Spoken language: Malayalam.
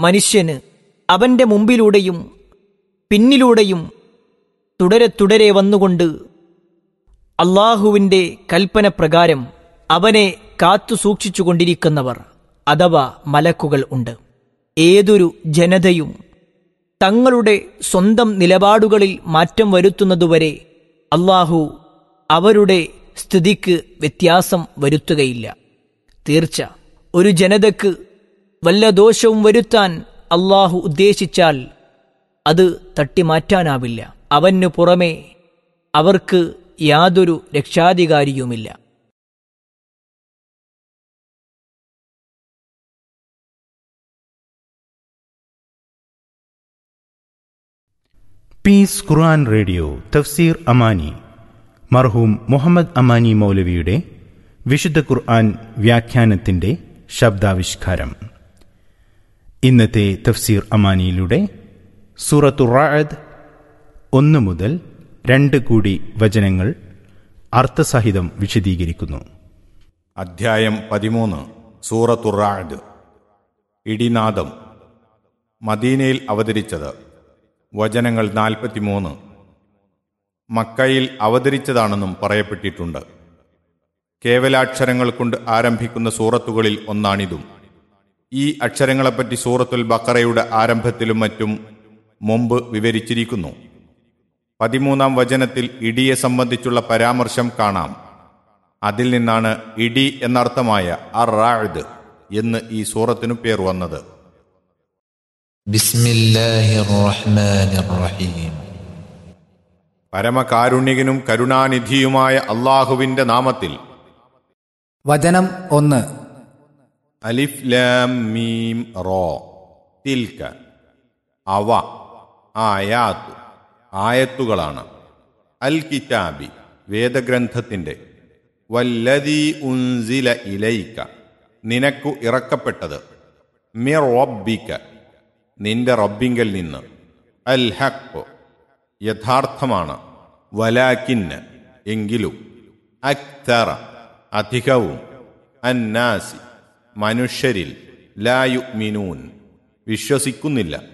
മനുഷ്യന് അവന്റെ മുമ്പിലൂടെയും പിന്നിലൂടെയും തുടരെ തുടരെ വന്നുകൊണ്ട് അള്ളാഹുവിന്റെ കൽപ്പന പ്രകാരം അവനെ കാത്തു സൂക്ഷിച്ചുകൊണ്ടിരിക്കുന്നവർ അഥവാ മലക്കുകൾ ഉണ്ട് ഏതൊരു ജനതയും തങ്ങളുടെ സ്വന്തം നിലപാടുകളിൽ മാറ്റം വരുത്തുന്നതുവരെ അള്ളാഹു അവരുടെ സ്ഥിതിക്ക് വ്യത്യാസം വരുത്തുകയില്ല തീർച്ച ഒരു ജനതക്ക് വല്ല ദോഷവും വരുത്താൻ അള്ളാഹു ഉദ്ദേശിച്ചാൽ അത് തട്ടിമാറ്റാനാവില്ല അവനു പുറമെ അവർക്ക് യാതൊരു രക്ഷാധികാരിയുമില്ല പീസ് ഖുർആൻ റേഡിയോ തഫ്സീർ അമാനി മർഹൂം മുഹമ്മദ് അമാനി മൗലവിയുടെ വിശുദ്ധ ഖുർആൻ വ്യാഖ്യാനത്തിന്റെ ശബ്ദാവിഷ്കാരം ഇന്നത്തെ തഫ്സീർ അമാനിയിലൂടെ സൂറത്തു റാഅദ് ഒന്ന് മുതൽ രണ്ട് കൂടി വചനങ്ങൾ അർത്ഥസഹിതം വിശദീകരിക്കുന്നു അധ്യായം പതിമൂന്ന് സൂറത്തുറാഡ് ഇടിനാദം മദീനയിൽ അവതരിച്ചത് വചനങ്ങൾ നാൽപ്പത്തിമൂന്ന് മക്കയിൽ അവതരിച്ചതാണെന്നും പറയപ്പെട്ടിട്ടുണ്ട് കേവലാക്ഷരങ്ങൾ കൊണ്ട് ആരംഭിക്കുന്ന സൂറത്തുകളിൽ ഒന്നാണിതും ഈ അക്ഷരങ്ങളെപ്പറ്റി സൂറത്തുൽ ബക്കറയുടെ ആരംഭത്തിലും മറ്റും മുമ്പ് വിവരിച്ചിരിക്കുന്നു പതിമൂന്നാം വചനത്തിൽ ഇടിയെ സംബന്ധിച്ചുള്ള പരാമർശം കാണാം അതിൽ നിന്നാണ് ഇടി എന്നർത്ഥമായ അറാഴ്ദ് എന്ന് ഈ സൂറത്തിനു പേർ വന്നത് بسم الله الرحمن الرحيم പരമകാരുണ്യകനും കരുണാനിധിയുമായ അള്ളാഹുവിന്റെ നാമത്തിൽ വചനം ഒന്ന് അലിഫ് ലാം മീം റോ തിൽക്ക അവ ആയാത്ത് ആയത്തുകളാണ് അൽ കിതാബി വേദഗ്രന്ഥത്തിന്റെ വല്ലതീ ഉൻസില ഇലയിക്ക നിനക്കു ഇറക്കപ്പെട്ടത് മിർ റബ്ബിക്ക നിന്റെ റബ്ബിങ്കൽ നിന്ന് അൽ ഹക്ക് യഥാർത്ഥമാണ് വലാക്കിന്ന് എങ്കിലും അക്തറ അധികവും അന്നാസി മനുഷ്യരിൽ ലായു മിനൂൻ വിശ്വസിക്കുന്നില്ല